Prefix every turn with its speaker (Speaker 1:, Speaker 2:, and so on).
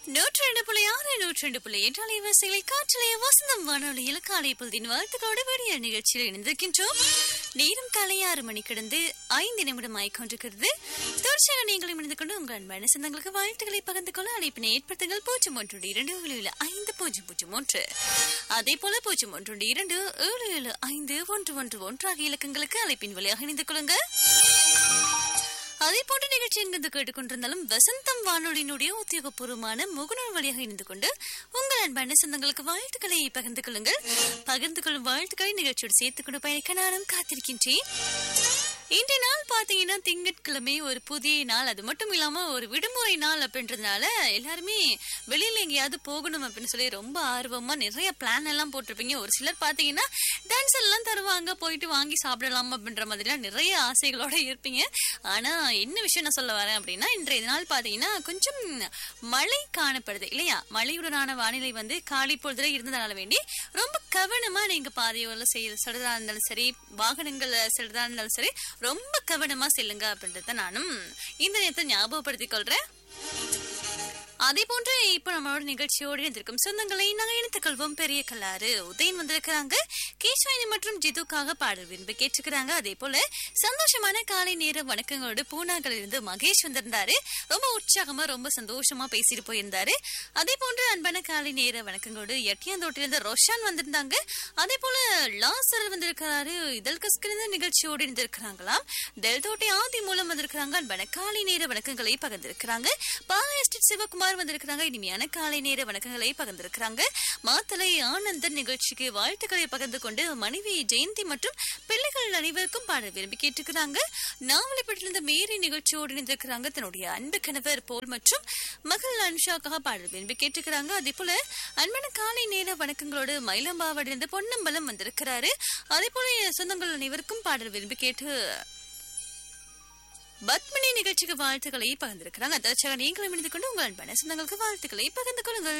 Speaker 1: நூற்றி ரெண்டு புள்ளி ஆறு நூற்றி ரெண்டு புள்ளி எட்டு அலைவரிசைகளை காற்றிலே வசந்தம் வானொலியில் காலை பொழுதின் வாழ்த்துக்களோடு வெளிய நிகழ்ச்சியில் இணைந்திருக்கின்றோம் நேரம் காலை ஆறு மணி கடந்து ஐந்து நிமிடம் ஆய்கொண்டிருக்கிறது தொடர்ச்சியாக நீங்களும் இணைந்து கொண்டு உங்கள் அன்பான சொந்தங்களுக்கு வாழ்த்துக்களை பகிர்ந்து கொள்ள அழைப்பினை ஏற்படுத்துங்கள் பூஜ்ஜியம் ஒன்று இரண்டு ஏழு ஏழு ஐந்து பூஜ்ஜியம் பூஜ்ஜியம் ஒன்று அதே போல பூஜ்ஜியம் ஒன்று இரண்டு ஏழு ஏழு ஐந்து ஒன்று ஒன்று ஒன்று ஆகிய இலக்கங்களுக்கு அழைப்பின் வழியாக இணைந்து கொள்ளுங்கள் அதே போன்ற நிகழ்ச்சி எங்கிருந்து கேட்டுக்கொண்டிருந்தாலும் வசந்தம் வானொலியினுடைய உத்தியோகபூர்வமான முகநூல் வழியாக இணைந்து கொண்டு உங்கள் அன்பான சொந்தங்களுக்கு வாழ்த்துக்களை பகிர்ந்து கொள்ளுங்கள் பகிர்ந்து கொள்ளும் வாழ்த்துக்களை நிகழ்ச்சியோடு சேர்த்துக் கொண்டு பயணிக்க நானும் காத்திருக்கின்றேன் இன்றைய நாள் பாத்தீங்கன்னா திங்கட்கிழமை ஒரு புதிய நாள் அது மட்டும் இல்லாம ஒரு விடுமுறை நாள் அப்படின்றதுனால எல்லாருமே வெளியில எங்கேயாவது போகணும் அப்படின்னு சொல்லி ரொம்ப ஆர்வமா நிறைய பிளான் எல்லாம் போட்டிருப்பீங்க ஒரு சிலர் பாத்தீங்கன்னா டான்ஸ் எல்லாம் தருவாங்க போயிட்டு வாங்கி சாப்பிடலாம் அப்படின்ற மாதிரிலாம் நிறைய ஆசைகளோட இருப்பீங்க ஆனா என்ன விஷயம் நான் சொல்ல வரேன் அப்படின்னா இன்றைய நாள் பாத்தீங்கன்னா கொஞ்சம் மழை காணப்படுது இல்லையா மழையுடனான வானிலை வந்து காலை பொழுதுல இருந்ததால வேண்டி ரொம்ப கவனமா நீங்க பாதையோல செய்ய செல்றதா இருந்தாலும் சரி வாகனங்கள் செல்றதா இருந்தாலும் சரி ரொம்ப கவனமா செல்லுங்க அப்படின்றத நானும் இந்த நேரத்தை ஞாபகப்படுத்திக் கொள்றேன் அதே போன்று இப்ப நம்மளோட நிகழ்ச்சியோடு இருந்திருக்கும் சொந்தங்களை நாங்க இணைத்துக் கொள்வோம் பெரிய கல்லாறு உதயன் வந்திருக்கிறாங்க கேஷ்வாயினி மற்றும் ஜிதுக்காக பாடல் விரும்பி கேட்டுக்கிறாங்க அதே போல சந்தோஷமான காலை நேர வணக்கங்களோடு பூனாக்கள் இருந்து மகேஷ் வந்திருந்தாரு ரொம்ப உற்சாகமா ரொம்ப சந்தோஷமா பேசிட்டு போயிருந்தாரு அதே போன்று அன்பான காலை நேர வணக்கங்களோடு எட்டியாந்தோட்டிலிருந்து ரோஷான் வந்திருந்தாங்க அதே போல லாசர் வந்திருக்கிறாரு இதழ் கஸ்கிருந்த நிகழ்ச்சியோடு இருந்திருக்கிறாங்களாம் தெல்தோட்டை ஆதி மூலம் வந்திருக்கிறாங்க அன்பான காலை நேர வணக்கங்களை பகிர்ந்திருக்கிறாங்க பாலா எஸ்டேட் சிவகுமார் வந்திருக்கிறாங்க இனிமையான காலை நேர வணக்கங்களை பகிர்ந்திருக்கிறாங்க மாத்தலை ஆனந்தன் நிகழ்ச்சிக்கு வாழ்த்துக்களை பகிர்ந்து கொண்டு மனைவி ஜெயந்தி மற்றும் பிள்ளைகள் அனைவருக்கும் பாடல் விரும்பி கேட்டுக்கிறாங்க நாவலிப்பட்டிலிருந்து மேரி நிகழ்ச்சியோடு இணைந்திருக்கிறாங்க தன்னுடைய அன்பு கணவர் போல் மற்றும் மகள் அனுஷாக்காக பாடல் விரும்பி கேட்டுக்கிறாங்க அதே போல அன்பான காலை நேர வணக்கங்களோடு மயிலம்பாவடிலிருந்து பொன்னம்பலம் வந்திருக்கிறாரு அதே போல சொந்தங்கள் அனைவருக்கும் பாடல் விரும்பி கேட்டு பத்மினி நிகழ்ச்சிக்கு வாழ்த்துக்களை பகிர்ந்திருக்கிறாங்க அதற்காக நீங்களும் இணைந்து கொண்டு உங்கள் அன்பான சொந்தங்களுக்கு வாழ்த்துக்களை பகிர்ந்து கொள்ளுங்கள்